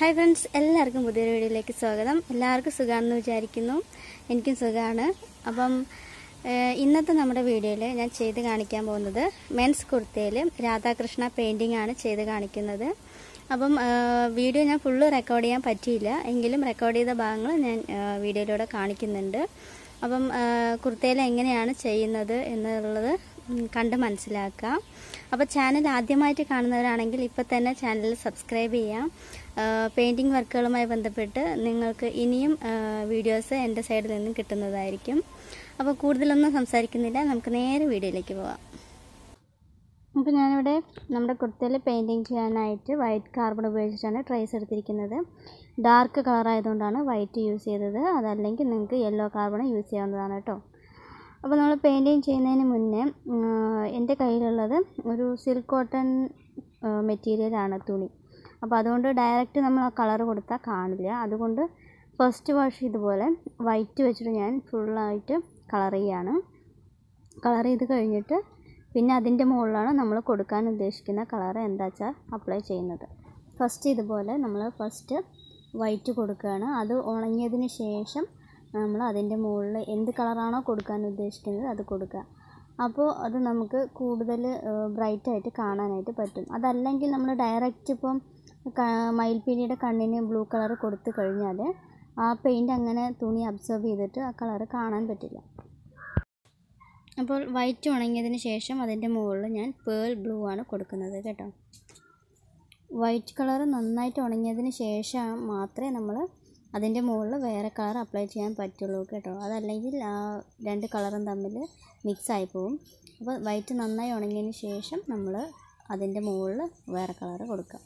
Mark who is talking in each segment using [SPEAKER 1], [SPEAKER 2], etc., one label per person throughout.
[SPEAKER 1] hi friends എല്ലാവർക്കും പുതിയൊരു വീഡിയോയിലേക്ക് സ്വാഗതം എല്ലാവർക്കും സുഖമാണെന്ന് വിചാരിക്കുന്നു എനിക്കും സുഖമാണ് അപ്പം ഏഹ്, ഇന്നത്തെ നമ്മുടെ വീഡിയോയിൽ ഞാൻ ചെയ്ത് കാണിക്കാൻ പോകുന്നത് മെൻസ് കുർത്തയിൽ രാധാകൃഷ്ണ പെയിൻറ്റിംഗ് ആണ് ചെയ്ത് കാണിക്കുന്നത് അപ്പം ഏഹ്, വീഡിയോ ഞാൻ ഫുള്ള് റെക്കോർഡ് ചെയ്യാൻ പറ്റിയില്ല എങ്കിലും റെക്കോർഡ് ചെയ്ത ഭാഗങ്ങൾ ഞാൻ ഏഹ്, വീഡിയോയിലൂടെ കാണിക്കുന്നുണ്ട് അപ്പം കുർത്തയിൽ എങ്ങനെയാണ് ചെയ്യുന്നത് എന്നുള്ളത് ഉം, കണ്ട് മനസ്സിലാക്കാം അപ്പോൾ ചാനൽ ആദ്യമായിട്ട് കാണുന്നവരാണെങ്കിൽ ഇപ്പോൾ തന്നെ ചാനൽ സബ്സ്ക്രൈബ് ചെയ്യാം പെയിൻറ്റിങ് വർക്കുകളുമായി ബന്ധപ്പെട്ട് നിങ്ങൾക്ക് ഇനിയും വീഡിയോസ് എൻ്റെ സൈഡിൽ നിന്നും കിട്ടുന്നതായിരിക്കും അപ്പോൾ കൂടുതലൊന്നും സംസാരിക്കുന്നില്ല നമുക്ക് നേരെ വീഡിയോയിലേക്ക് പോവാം അപ്പോൾ ഞാനിവിടെ നമ്മുടെ കുർത്തയിൽ പെയിൻറ്റിങ് ചെയ്യാനായിട്ട് വൈറ്റ് കാർബൺ ഉപയോഗിച്ചിട്ടാണ് ട്രേസ് എടുത്തിരിക്കുന്നത് ഡാർക്ക് കളർ ആയതുകൊണ്ടാണ് വൈറ്റ് യൂസ് ചെയ്തത് അതല്ലെങ്കിൽ നിങ്ങൾക്ക് യെല്ലോ കാർബൺ യൂസ് ചെയ്യാവുന്നതാണ് കേട്ടോ അപ്പോൾ നമ്മൾ പെയിൻറ്റിങ് ചെയ്യുന്നതിന് മുന്നേ എൻ്റെ കയ്യിലുള്ളത് ഒരു സിൽക്ക് കോട്ടൺ മെറ്റീരിയലാണ് തുണി അപ്പോൾ അതുകൊണ്ട് ഡയറക്റ്റ് നമ്മൾ ആ കളർ കൊടുത്താൽ കാണില്ല അതുകൊണ്ട് ഫസ്റ്റ് വാഷ് ഇതുപോലെ വൈറ്റ് വെച്ചിട്ട് ഞാൻ ഫുള്ളായിട്ട് കളർ ചെയ്യാണ് കളർ ചെയ്ത് കഴിഞ്ഞിട്ട് പിന്നെ അതിൻ്റെ മുകളിലാണ് നമ്മൾ കൊടുക്കാൻ ഉദ്ദേശിക്കുന്ന കളർ എന്താ വെച്ചാൽ അപ്ലൈ ചെയ്യുന്നത് ഫസ്റ്റ് ഇതുപോലെ നമ്മൾ ഫസ്റ്റ് വൈറ്റ് കൊടുക്കുകയാണ് അത് ഉണങ്ങിയതിന് ശേഷം നമ്മൾ അതിൻ്റെ മുകളിൽ എന്ത് കളറാണോ കൊടുക്കാൻ ഉദ്ദേശിക്കുന്നത് അത് കൊടുക്കുക അപ്പോൾ അത് നമുക്ക് കൂടുതൽ ബ്രൈറ്റ് ആയിട്ട് കാണാനായിട്ട് പറ്റും അതല്ലെങ്കിൽ നമ്മൾ ഡയറക്റ്റ് ഇപ്പം ക- മയിൽപ്പീലിയുടെ കണ്ണിന് ബ്ലൂ കളർ കൊടുത്തു കഴിഞ്ഞാൽ ആ പെയിൻറ് അങ്ങനെ തുണി അബ്സർവ് ചെയ്തിട്ട് ആ കളർ കാണാൻ പറ്റില്ല അപ്പോൾ വൈറ്റ് ഉണങ്ങിയതിന് ശേഷം അതിൻ്റെ മുകളിൽ ഞാൻ പേൾ ബ്ലൂ ആണ് കൊടുക്കുന്നത് കേട്ടോ വൈറ്റ് കളർ നന്നായിട്ട് ഉണങ്ങിയതിന് ശേഷം മാത്രമേ നമ്മൾ അതിൻ്റെ മുകളിൽ വേറെ കളർ അപ്ലൈ ചെയ്യാൻ പറ്റുള്ളൂ കേട്ടോ അതല്ലെങ്കിൽ ആ രണ്ട് കളറും തമ്മിൽ മിക്സ് ആയി പോകും അപ്പോൾ വൈറ്റ് നന്നായി ഉണങ്ങിയതിന് ശേഷം നമ്മൾ അതിൻ്റെ മുകളിൽ വേറെ കളർ കൊടുക്കാം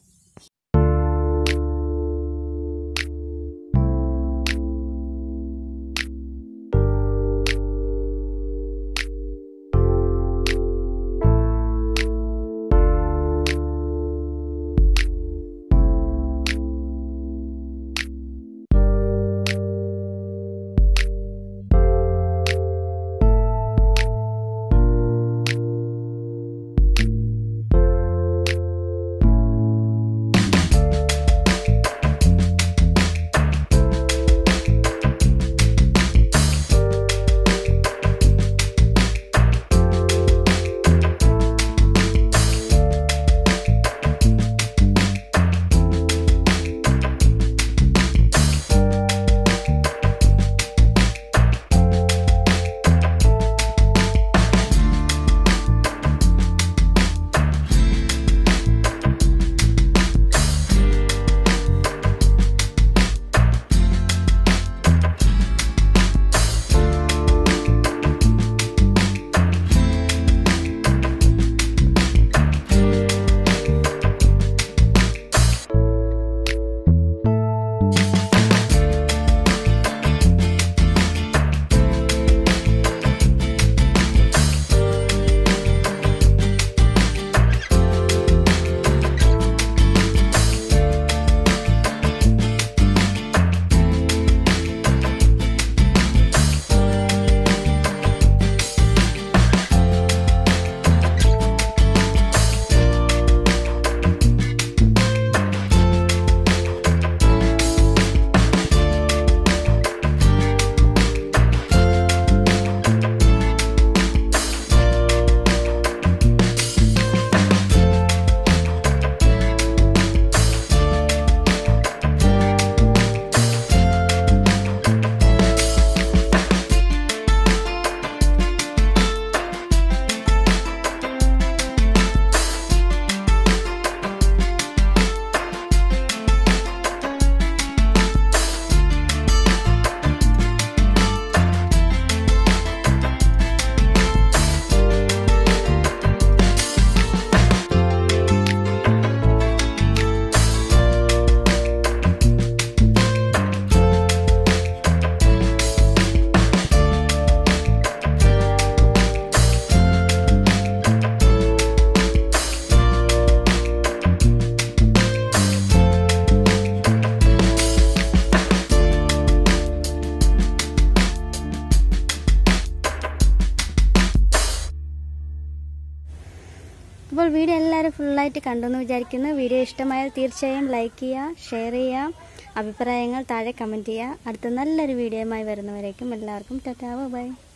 [SPEAKER 1] അപ്പോൾ വീഡിയോ എല്ലാവരും ഫുള്ളായിട്ട് കണ്ടെന്ന് വിചാരിക്കുന്നു വീഡിയോ ഇഷ്ടമായാൽ തീർച്ചയായും ലൈക്ക് ചെയ്യുക ഷെയർ ചെയ്യുക അഭിപ്രായങ്ങൾ താഴെ കമൻറ്റ് ചെയ്യുക അടുത്ത നല്ലൊരു വീഡിയോയുമായി വരുന്നവരേക്കും എല്ലാവർക്കും ടാറ്റാ ബൈ